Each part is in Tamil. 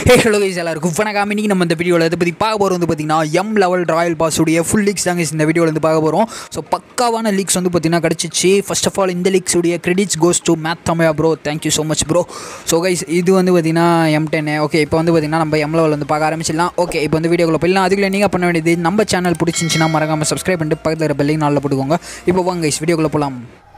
ஹே ஹலோ கைஸ் எல்லாருக்கும் வணக்கம் இன்னைக்கு நம்ம இந்த வீடியோவில் இதை பற்றி பார்க்க போகிறது வந்து பார்த்தீங்கன்னா எம் லெவல் ராயல் பாஸுடைய ஃபுல் லீக்ஸ் தாங்க இந்த வீடியோவில் வந்து பார்க்க போகிறோம் ஸோ பக்காவான லீக்ஸ் வந்து பார்த்தீங்கன்னா கிடச்சிச்சு ஃபர்ஸ்ட் ஆஃப் ஆல் இந்த லீக்ஸ் உடைய credits goes to Math Tamizha bro thank you so much bro so guys இது வந்து பார்த்தீங்கன்னா எம் டென் ஓகே இப்போ வந்து பார்த்தீங்கன்னா நம்ம எம் லெவல் வந்து பார்க்க ஆரம்பிச்சிடலாம் ஓகே இப்போ வந்து வீடியோக்குள்ள போயிடலாம் அதுக்குள்ள நீங்கள் பண்ண வேண்டியது நம்ம சேனல் பிடிச்சிருந்துச்சின்னா மறக்காமல் சப்ஸ்கிரைப் பண்ணிட்டு பக்கத்தில் இருக்கிற பெல்லையும் நாளில் போட்டுக்கோங்க இப்போ வாங்க கைஸ் வீடியோக்குள்ள போகலாம்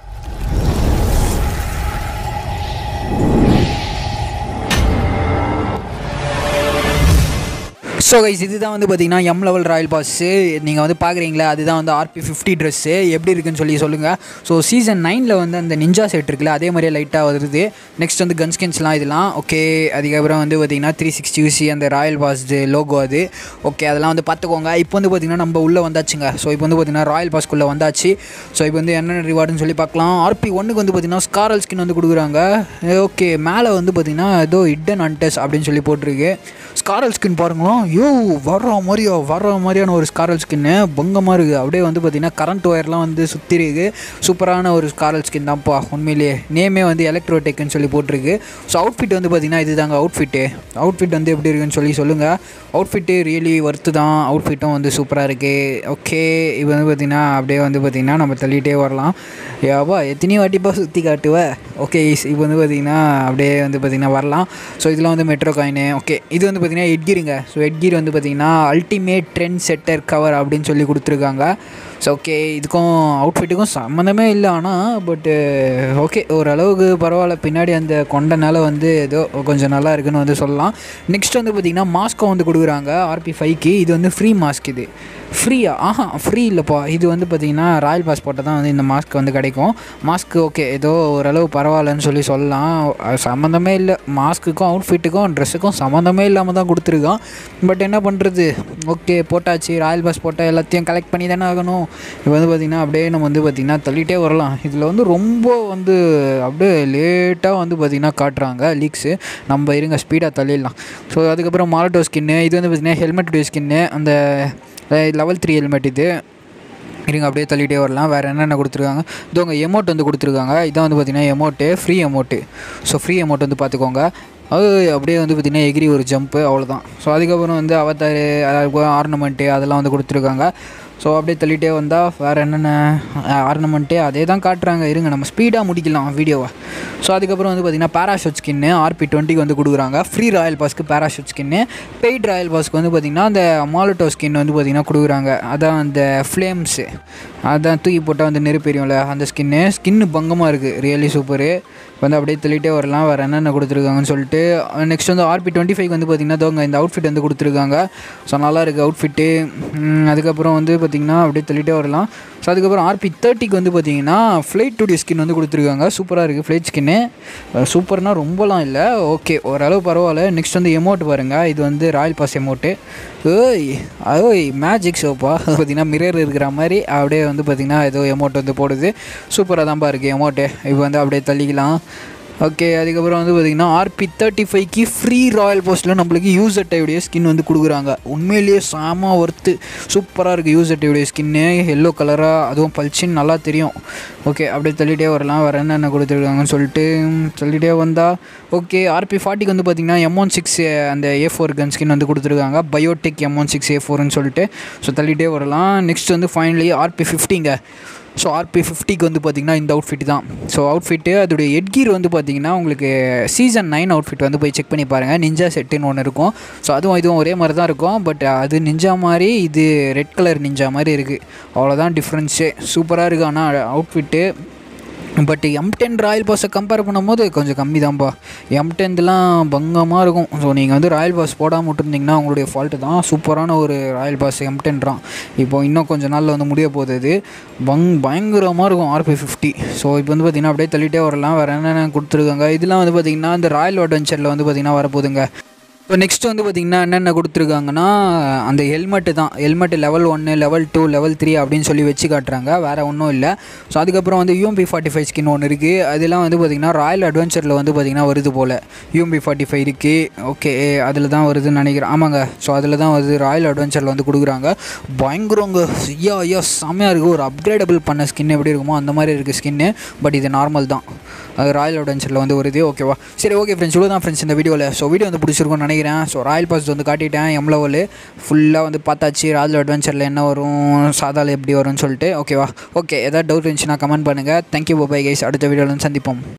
ஸோ கைஸ் இதுதான் வந்து பார்த்தீங்கன்னா எம் லெவல் ராயல் பாஸு நீங்கள் வந்து பார்க்குறீங்களா அதுதான் வந்து ஆர்பி ஃபிஃப்டி ட்ரெஸ்ஸு எப்படி இருக்குன்னு சொல்லி சொல்லுங்கள் ஸோ சீசன் நைனில் வந்து அந்த நிஞ்சா செட் இருக்குல்ல அதே மாதிரியே லைட்டாக வருது நெக்ஸ்ட் வந்து கன் ஸ்கின்ஸ்லாம் இதெல்லாம் ஓகே அதுக்கப்புறம் வந்து பார்த்தீங்கன்னா த்ரீ சிக்ஸ்டி யூசி அந்த ராயல் பாஸ் லோகோ அது ஓகே அதெல்லாம் வந்து பார்த்துக்கோங்க இப்போ வந்து பார்த்தீங்கன்னா நம்ம உள்ளே வந்தாச்சுங்க ஸோ இப்போ வந்து பார்த்தீங்கன்னா ராயல் பாஸ்க்குள்ளே வந்தாச்சு ஸோ இப்போ வந்து என்னென்ன ரிவார்டுன்னு சொல்லி பார்க்கலாம் ஆர்பி ஒன்றுக்கு வந்து பார்த்தீங்கன்னா ஸ்காரல் ஸ்கின் வந்து கொடுக்குறாங்க ஓகே மேலே வந்து பார்த்தீங்கன்னா ஏதோ இட்டன் அன்டஸ் அப்படின்னு சொல்லி போட்டிருக்கு ஸ்காரல் ஸ்கின் பாருங்களா யோ வர்ற மாதிரியோ வர்ற மாதிரியான ஒரு ஸ்காரல் ஸ்கின்னு பங்கமாக இருக்குது அப்படியே வந்து பார்த்திங்கன்னா கரண்ட் ஒயர்லாம் வந்து சுற்றி இருக்கு சூப்பரான ஒரு ஸ்காரல் ஸ்கின் தான்ப்பா உண்மையிலேயே நேமே வந்து எலக்ட்ரோடெக்னு சொல்லி போட்டிருக்கு ஸோ அவுட்ஃபிட் வந்து பார்த்திங்கன்னா இது தாங்க அவுட்ஃபிட்டு அவுட்ஃபிட் வந்து எப்படி இருக்குன்னு சொல்லி சொல்லுங்கள் அவுட்ஃபிட்டு ரியலி ஒர்த்து தான் அவுட்ஃபிட்டும் வந்து சூப்பராக இருக்குது ஓகே இப்போ வந்து பார்த்திங்கன்னா அப்படியே வந்து பார்த்திங்கன்னா நம்ம தள்ளிகிட்டே வரலாம் ஏப்பா எத்தனையோ வாட்டிப்பா சுற்றி காட்டுவ ஓகே இப்போ வந்து பார்த்திங்கன்னா அப்படியே வந்து பார்த்திங்கன்னா வரலாம் ஸோ இதெல்லாம் வந்து மெட்ரோ காயினு ஓகே இது வந்து பார்த்திங்கன்னா ஹெட்கீருங்க ஸோ ஹெட்கீர் வந்து பார்த்திங்கன்னா அல்டிமேட் ட்ரெண்ட் செட்டர் கவர் அப்படின்னு சொல்லி கொடுத்துருக்காங்க ஸோ ஓகே இதுக்கும் அவுட்ஃபிட்டுக்கும் சம்மந்தமே இல்லை ஆனால் பட்டு ஓகே ஓரளவுக்கு பரவாயில்ல பின்னாடி அந்த கொண்டனால வந்து ஏதோ கொஞ்சம் நல்லா இருக்குன்னு வந்து சொல்லலாம் நெக்ஸ்ட் வந்து பார்த்திங்கன்னா மாஸ்க்கும் வந்து கொடுக்குறாங்க ஆர்பி ஃபைவ்க்கு இது வந்து ஃப்ரீ மாஸ்க் இது ஃப்ரீயா ஆஹா ஃப்ரீ இல்லைப்பா இது வந்து பார்த்திங்கன்னா ராயல் பாஸ் போட்டால் தான் வந்து இந்த மாஸ்க் வந்து கிடைக்கும் மாஸ்க்கு ஓகே ஏதோ ஓரளவு பரவாயில்லன்னு சொல்லி சொல்லலாம் அது சம்மந்தமே இல்லை மாஸ்க்குக்கும் அவுட்ஃபிட்டுக்கும் ட்ரெஸ்ஸுக்கும் சம்மந்தமே இல்லாமல் தான் கொடுத்துருக்கான் பட் என்ன பண்ணுறது ஓகே போட்டாச்சு ராயல் பாஸ் போட்டால் எல்லாத்தையும் கலெக்ட் பண்ணி தானே ஆகணும் இப்போ வந்து பார்த்திங்கன்னா அப்படியே நம்ம வந்து பார்த்திங்கன்னா தள்ளிட்டே வரலாம் இதில் வந்து ரொம்ப வந்து அப்படியே லேட்டாக வந்து பார்த்திங்கன்னா காட்டுறாங்க லீக்ஸு நம்ம இருங்க ஸ்பீடாக தள்ளிடலாம் ஸோ அதுக்கப்புறம் மாலட்டோ ஸ்கின்னு இது வந்து பார்த்திங்கன்னா ஹெல்மெட்டுடைய ஸ்கின்னு அந்த லெவல் த்ரீ ஹெல்மெட் இது இருங்க அப்படியே தள்ளிட்டே வரலாம் வேறு என்னென்ன கொடுத்துருக்காங்க இதோங்க எமௌண்ட் வந்து கொடுத்துருக்காங்க இதான் வந்து பார்த்திங்கன்னா amount free amount so free amount வந்து பார்த்துக்கோங்க அது அப்படியே வந்து பார்த்திங்கன்னா எகிரி ஒரு ஜம்ப்பு அவ்வளோதான் ஸோ அதுக்கப்புறம் வந்து அவத்தார் ஆர்னமெண்ட்டு அதெல்லாம் வந்து கொடுத்துருக்காங்க ஸோ அப்படியே தள்ளிட்டே வந்தால் வேறு என்னென்ன ஆர்னமெண்ட்டே அதே தான் காட்டுறாங்க இருங்க நம்ம ஸ்பீடாக முடிக்கலாம் வீடியோவை ஸோ அதுக்கப்புறம் வந்து பார்த்திங்கன்னா பேராஷூட் ஸ்கின்னு ஆர்பி டுவெண்ட்டிக்கு வந்து கொடுக்குறாங்க ஃப்ரீ ராயல் பாஸ்க்கு பேராஷூட் ஸ்கின்னு பெய்ட் ராயல் பாஸ்க்கு வந்து பார்த்திங்கன்னா அந்த மாலட்டோ ஸ்கின் வந்து பார்த்திங்கன்னா கொடுக்குறாங்க அதான் அந்த ஃப்ளேம்ஸு அதான் தூக்கி போட்டால் வந்து நெருப்பெரியும்ல அந்த ஸ்கின்னு ஸ்கின்னு பங்கமாக இருக்குது ரியலி சூப்பரு வந்து அப்படியே தள்ளிட்டே வரலாம் வேறு என்னென்ன கொடுத்துருக்காங்கன்னு சொல்லிட்டு நெக்ஸ்ட் வந்து ஆர்பி டுவெண்ட்டி ஃபைவ் வந்து பார்த்திங்கன்னா தோங்க இந்த அவுட்ஃபிட் வந்து கொடுத்துருக்காங்க ஸோ நல்லா இருக்குது அவுட்ஃபிட்டு அதுக்கப்புறம் வந்து பார்த்திங்கன்னா அப்படியே தள்ளிட்டே வரலாம் ஸோ அதுக்கப்புறம் ஆர்பி தேர்ட்டிக்கு வந்து பார்த்திங்கன்னா ஃப்ளைட் டுடிய ஸ்கின் வந்து கொடுத்துருக்காங்க சூப்பராக இருக்குது ஃப்ளைட் ஸ்கின்னு சூப்பர்னால் ரொம்பலாம் இல்லை ஓகே ஓரளவு பரவாயில்ல நெக்ஸ்ட் வந்து எமௌண்ட் பாருங்கள் இது வந்து ராயல் பாஸ் எமௌண்ட்டு ஓய் ஓய் மேஜிக் ஷோப்பா பார்த்திங்கன்னா மிரர் இருக்கிற மாதிரி அப்படியே வந்து பார்த்திங்கன்னா ஏதோ எமௌண்ட் வந்து போடுது சூப்பராக தான்ப்பா இருக்குது எமௌண்ட்டு இப்போ வந்து அப்படியே தள்ளிக்கலாம் ஓகே அதுக்கப்புறம் வந்து பார்த்திங்கன்னா ஆர்பி தேர்ட்டி ஃபைவ்க்கு ஃப்ரீ ராயல் போஸ்ட்டில் நம்மளுக்கு யூஸ் அட்டையுடைய ஸ்கின் வந்து கொடுக்குறாங்க உண்மையிலேயே சாமா ஒர்த்து சூப்பராக இருக்குது யூஸ் அட்டையுடைய ஸ்கின்னு எல்லோ கலராக அதுவும் பளிச்சின்னு நல்லா தெரியும் ஓகே அப்படியே தள்ளிட்டே வரலாம் வேறு என்னென்ன கொடுத்துருக்காங்கன்னு சொல்லிட்டு தள்ளிட்டே வந்தால் ஓகே ஆர்பி ஃபார்ட்டிக்கு வந்து பார்த்திங்கன்னா எம்ஒன் சிக்ஸ் அந்த ஏ ஃபோர் கன் ஸ்கின் வந்து கொடுத்துருக்காங்க பயோடெக் எம்ஒன் சிக்ஸ் ஏ ஃபோர்னு சொல்லிட்டு ஸோ தள்ளிட்டே வரலாம் நெக்ஸ்ட் வந்து ஃபைனலி ஆர்பி ஃபிஃப்டிங்க ஸோ ஆர்பி ஃபிஃப்டிக்கு வந்து பார்த்திங்கன்னா இந்த அவுட்ஃபிட் தான் ஸோ அவுட்ஃபிட்டு அதோடைய ஹெட்கீர் வந்து பார்த்திங்கன்னா உங்களுக்கு சீசன் நைன் அவுட்ஃபிட் வந்து போய் செக் பண்ணி பாருங்கள் நிஞ்சா செட்டுன்னு ஒன்று இருக்கும் ஸோ அதுவும் இதுவும் ஒரே மாதிரி தான் இருக்கும் பட் அது நிஞ்சா மாதிரி இது ரெட் கலர் நிஞ்சா மாதிரி இருக்குது அவ்வளோதான் டிஃப்ரென்ஸே சூப்பராக இருக்குது ஆனால் outfit but M ten royal பாஸை கம்பேர் பண்ணும்போது கொஞ்சம் கம்மி தான்ப்பா எம் டென்த்லாம் பங்கமாக இருக்கும் ஸோ நீங்கள் வந்து ராயல் பாஸ் போடாமல் விட்டுருந்தீங்கன்னா உங்களுடைய ஃபால்ட்டு தான் சூப்பரான ஒரு ராயல் பாஸ் எம் டென்றான் இப்போ இன்னும் கொஞ்சம் நாளில் வந்து முடிய போகுது இது பங் பயங்கரமாக இருக்கும் ஆர்பி ஃபிஃப்டி ஸோ இப்போ வந்து பார்த்திங்கன்னா அப்படியே தள்ளிட்டே வரலாம் வேறு என்னென்ன கொடுத்துருக்காங்க இதெல்லாம் வந்து பார்த்திங்கன்னா இந்த ராயல் அட்வென்ச்சரில் வந்து பார்த்திங்கன்னா வரப்போகுதுங்க இப்போ நெக்ஸ்ட் வந்து பார்த்திங்கன்னா என்னென்ன கொடுத்துருக்காங்கன்னா அந்த ஹெல்மெட்டு தான் ஹெல்மெட்டு லெவல் ஒன்று லெவல் டூ லெவல் த்ரீ அப்படின்னு சொல்லி வச்சு காட்டுறாங்க வேறு ஒன்றும் இல்லை ஸோ அதுக்கப்புறம் வந்து யூஎம்பி ஃபார்ட்டி ஃபைவ் ஸ்கின் ஒன்று இருக்குது அதெல்லாம் வந்து பார்த்திங்கன்னா ராயல் அட்வென்ச்சரில் வந்து பார்த்திங்கன்னா வருது போல் யூஎம்பி ஃபார்ட்டி ஃபைவ் இருக்குது ஓகே அதில் தான் வருதுன்னு நினைக்கிறேன் ஆமாங்க ஸோ அதில் தான் வருது ராயல் அட்வென்ச்சரில் வந்து கொடுக்குறாங்க பயங்கரங்க ஐயா ஐயா செம்மையாக இருக்குது ஒரு அப்கிரேடபிள் பண்ண ஸ்கின் எப்படி இருக்குமோ அந்த மாதிரி இருக்குது ஸ்கின்னு பட் இது நார்மல் தான் அது ராயல் அட்வென்ச்சரில் வந்து வருது ஓகேவா சரி ஓகே ஃப்ரெண்ட்ஸ் இவ்வளோ தான் ஃப்ரெண்ட்ஸ் இந்த வீடியோவில் ஸோ வீடியோ வந்து பிடிச்சிருக்கும்னு நினைக்கிறேன் நினைக்கிறேன் ஸோ ராயல் பாஸ் வந்து காட்டிட்டேன் எம் லெவலு ஃபுல்லாக வந்து பார்த்தாச்சு ராஜல் அட்வென்ச்சரில் என்ன வரும் சாதாவில் எப்படி வரும்னு சொல்லிட்டு ஓகேவா ஓகே ஏதாவது டவுட் இருந்துச்சுன்னா கமெண்ட் பண்ணுங்கள் தேங்க்யூ பாய் கைஸ் அடுத்த வீடியோவில் சந்திப்போம்